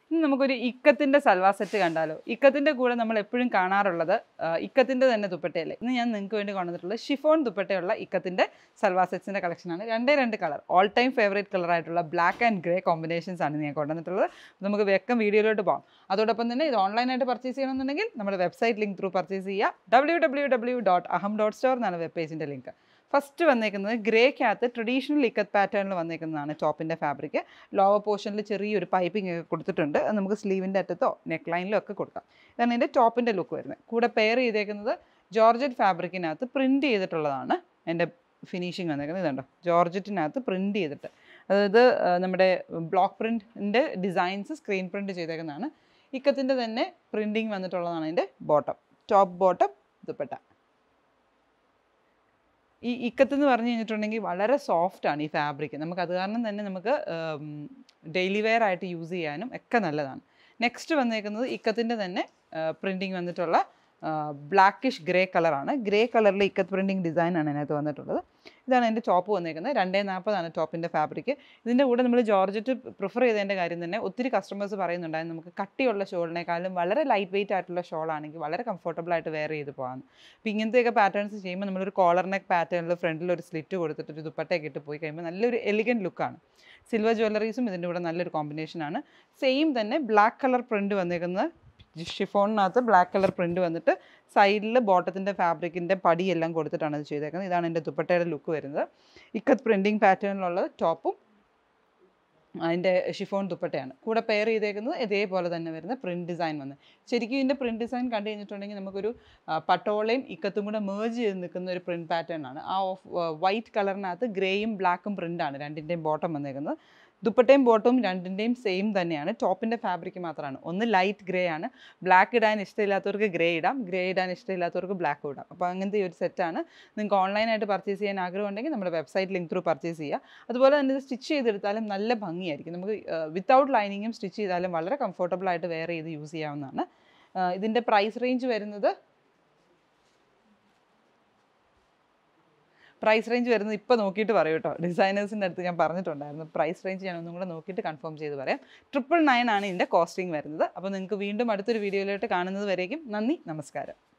ഇനി നമുക്കൊരു ഇക്കത്തിൻ്റെ സൽവാർ സെറ്റ് കണ്ടാലോ ഇക്കത്തിൻ്റെ കൂടെ നമ്മൾ എപ്പോഴും കാണാറുള്ളത് ആ, ഇക്കത്തിൻ്റെ തന്നെ ദുപ്പട്ടയല്ലേ ഇന്ന് ഞാൻ നിങ്ങൾക്ക് വേണ്ടി കൊണ്ടുവന്നിട്ടുള്ളത് ഷിഫോൺ ദുപ്പട്ടയുള്ള ഇക്കത്തിൻ്റെ സൽവാർ സെറ്റ്സിൻ്റെ കളക്ഷനാണ് രണ്ടേ രണ്ട് colour all time favourite colour ആയിട്ടുള്ള ബ്ലാക്ക് ആൻഡ് ഗ്രേ കോമ്പിനേഷൻസ് ആണ് ഞാൻ കൊണ്ടുവന്നിട്ടുള്ളത് നമുക്ക് വേഗം വീഡിയോയിലോട്ട് പോകാം അതോടൊപ്പം തന്നെ ഇത് ഓൺലൈനായിട്ട് പർച്ചേസ് ചെയ്യണമെന്നുണ്ടെങ്കിൽ നമ്മുടെ വെബ്സൈറ്റ് ലിങ്ക് ത്രൂ പർച്ചേസ് ചെയ്യുക W W W dot Aham dot store എന്നാണ് വെബ് പേജിൻ്റെ ലിങ്ക് ഫസ്റ്റ് വന്നേക്കുന്നത് ഗ്രേക്കകത്ത് ട്രഡീഷണൽ ഇക്കത്ത് പാറ്റേണിൽ വന്നേക്കുന്നതാണ് ടോപ്പിൻ്റെ ഫാബ്രിക് ലോവർ പോർഷനിൽ ചെറിയൊരു പൈപ്പിംഗ് ഒക്കെ കൊടുത്തിട്ടുണ്ട് അത് നമുക്ക് സ്ലീവിൻ്റെ അറ്റത്തോ നെക്ക് ലൈനിലോ ഒക്കെ കൊടുക്കാം ഇതാണ് ഇതിൻ്റെ ടോപ്പിൻ്റെ ലുക്ക് വരുന്നത് കൂടെ പെയർ ചെയ്തേക്കുന്നത് ജോർജറ്റ് ഫാബ്രിക്കിനകത്ത് പ്രിൻറ്റ് ചെയ്തിട്ടുള്ളതാണ് എൻ്റെ ഫിനിഷിങ് വന്നേക്കുന്നത് ഇതുണ്ടോ ജോർജറ്റിനകത്ത് പ്രിൻറ്റ് ചെയ്തിട്ട് അതായത് ആ, നമ്മുടെ ബ്ലോക്ക് പ്രിൻറ്റിൻ്റെ ഡിസൈൻസ് സ്ക്രീൻ പ്രിൻറ്റ് ചെയ്തേക്കുന്നതാണ് ഇക്കത്തിൻ്റെ തന്നെ പ്രിൻറ്റിങ് വന്നിട്ടുള്ളതാണ് അതിൻ്റെ ബോട്ടം ടോപ്പ് ബോട്ടം ദുപ്പട്ട ഈ ഇക്കത്ത് എന്ന് പറഞ്ഞു കഴിഞ്ഞിട്ടുണ്ടെങ്കിൽ വളരെ സോഫ്റ്റ് ആണ് ഈ ഫാബ്രിക് നമുക്ക് അത് കാരണം തന്നെ നമുക്ക് ഡെയിലി വെയർ ആയിട്ട് യൂസ് ചെയ്യാനും ഒക്കെ നല്ലതാണ് നെക്സ്റ്റ് വന്നേക്കുന്നത് ഇക്കത്തിൻ്റെ തന്നെ പ്രിൻറ്റിങ് വന്നിട്ടുള്ള ബ്ലാക്കിഷ് ഗ്രേ കളറാണ് ഗ്രേ കളറിൽ ഇക്കത്ത് പ്രിൻറ്റിങ് ഡിസൈനാണ് അതിനകത്ത് വന്നിട്ടുള്ളത് ഇതാണ് എൻ്റെ ടോപ്പ് വന്നേക്കുന്നത് രണ്ടേ നാൽപ്പതാണ് ടോപ്പിൻ്റെ ഫാബ്രിക് ഇതിൻ്റെ കൂടെ നമ്മൾ ജോർജറ്റ് പ്രിഫർ ചെയ്തതിൻ്റെ കാര്യം തന്നെ ഒത്തിരി കസ്റ്റമേഴ്സ് പറയുന്നുണ്ടായിരുന്നു നമുക്ക് കട്ടിയുള്ള ഷോളിനേക്കാളും വളരെ ലൈറ്റ് വെയിറ്റ് ആയിട്ടുള്ള ഷോൾ ആണെങ്കിൽ വളരെ കംഫർട്ടബിൾ ആയിട്ട് വെയർ ചെയ്ത് പോകാം അപ്പോൾ ഇങ്ങനത്തെയൊക്കെ പാറ്റേൺസ് ചെയ്യുമ്പോൾ നമ്മളൊരു കോളർ നെക്ക് പാറ്റേണിൽ ഫ്രണ്ടിൽ ഒരു സ്ലിറ്റ് കൊടുത്തിട്ട് ഒരു ദുപ്പട്ടയൊക്കെ ഇട്ട് പോയി കഴിയുമ്പോൾ നല്ലൊരു എലിഗൻറ്റ് ലുക്കാണ് സിൽവർ ജ്വല്ലറീസും ഇതിൻ്റെ കൂടെ നല്ലൊരു കോമ്പിനേഷനാണ് സെയിം തന്നെ ബ്ലാക്ക് കളർ പ്രിൻറ്റ് വന്നേക്കുന്നത് ഷിഫോണിനകത്ത് ബ്ലാക്ക് കളർ പ്രിൻറ്റ് വന്നിട്ട് സൈഡിൽ ബോട്ടത്തിൻ്റെ ഫാബ്രിക്കിൻ്റെ പടിയെല്ലാം കൊടുത്തിട്ടാണ് ഇത് ചെയ്തേക്കുന്നത് ഇതാണ് എൻ്റെ ദുപ്പട്ടയുടെ ലുക്ക് വരുന്നത് ഇക്കത്ത് പ്രിൻറ്റിങ് പാറ്റേണിലുള്ളത് ടോപ്പും അതിൻ്റെ ഷിഫോൺ ദുപ്പട്ടയാണ് കൂടെ പെയർ ചെയ്തേക്കുന്നത് ഇതേപോലെ തന്നെ വരുന്ന പ്രിൻറ്റ് ഡിസൈൻ വന്ന് ശരിക്കും ഇതിൻ്റെ പ്രിൻറ്റ് ഡിസൈൻ കണ്ടു കഴിഞ്ഞിട്ടുണ്ടെങ്കിൽ നമുക്കൊരു ആ, പട്ടോളയും ഇക്കത്തും കൂടെ മേർജ് ചെയ്ത് നിൽക്കുന്ന ഒരു പ്രിൻറ്റ് പാറ്റേൺ ആണ് ആ ഓഫ് വൈറ്റ് കളറിനകത്ത് ഗ്രേയും ബ്ലാക്കും പ്രിൻ്റാണ് രണ്ടിൻ്റെയും ബോട്ടം വന്നേക്കുന്നത് ദുപ്പട്ടയും ബോട്ടവും രണ്ടിൻ്റെയും സെയിം തന്നെയാണ് ടോപ്പിൻ്റെ ഫാബ്രിക് മാത്രമാണ് ഒന്ന് ലൈറ്റ് ഗ്രേ ആണ് ബ്ലാക്ക് ഇടാൻ ഇഷ്ടമില്ലാത്തവർക്ക് ഗ്രേ ഇടാം ഗ്രേ ഇടാൻ ഇഷ്ടമില്ലാത്തവർക്ക് ബ്ലാക്ക് ഇടാം അപ്പോൾ അങ്ങനത്തെ ഈ ഒരു സെറ്റാണ് നിങ്ങൾക്ക് ഓൺലൈനായിട്ട് പർച്ചേസ് ചെയ്യാൻ ആഗ്രഹമുണ്ടെങ്കിൽ നമ്മുടെ വെബ്സൈറ്റ് ലിങ്ക് ത്രൂ പർച്ചേസ് ചെയ്യുക അതുപോലെ തന്നെ ഇത് സ്റ്റിച്ച് ചെയ്തെടുത്താലും നല്ല ഭംഗിയായിരിക്കും നമുക്ക് വിത്തൗട്ട് ലൈനിങ്ങും സ്റ്റിച്ച് ചെയ്താലും വളരെ കംഫർട്ടബിൾ ആയിട്ട് വെയർ ചെയ്ത് യൂസ് ചെയ്യാവുന്നതാണ് ആ, ഇതിൻ്റെ പ്രൈസ് റേഞ്ച് വരുന്നത് പ്രൈസ് റേഞ്ച് വരുന്നത് ഇപ്പോൾ നോക്കിയിട്ട് പറയൂ കേട്ടോ ഡിസൈനേഴ്സിൻ്റെ അടുത്ത് ഞാൻ പറഞ്ഞിട്ടുണ്ടായിരുന്നു പ്രൈസ് റേഞ്ച് ഞാൻ ഒന്നും കൂടെ നോക്കിയിട്ട് കൺഫേം ചെയ്ത് പറയാം ട്രിപ്പിൾ നയൻ ആണ് ഇതിൻ്റെ കോസ്റ്റിംഗ് വരുന്നത് അപ്പോൾ നിങ്ങൾക്ക് വീണ്ടും അടുത്തൊരു വീഡിയോയിലോട്ട് കാണുന്നത് വരേക്കും നന്ദി നമസ്കാരം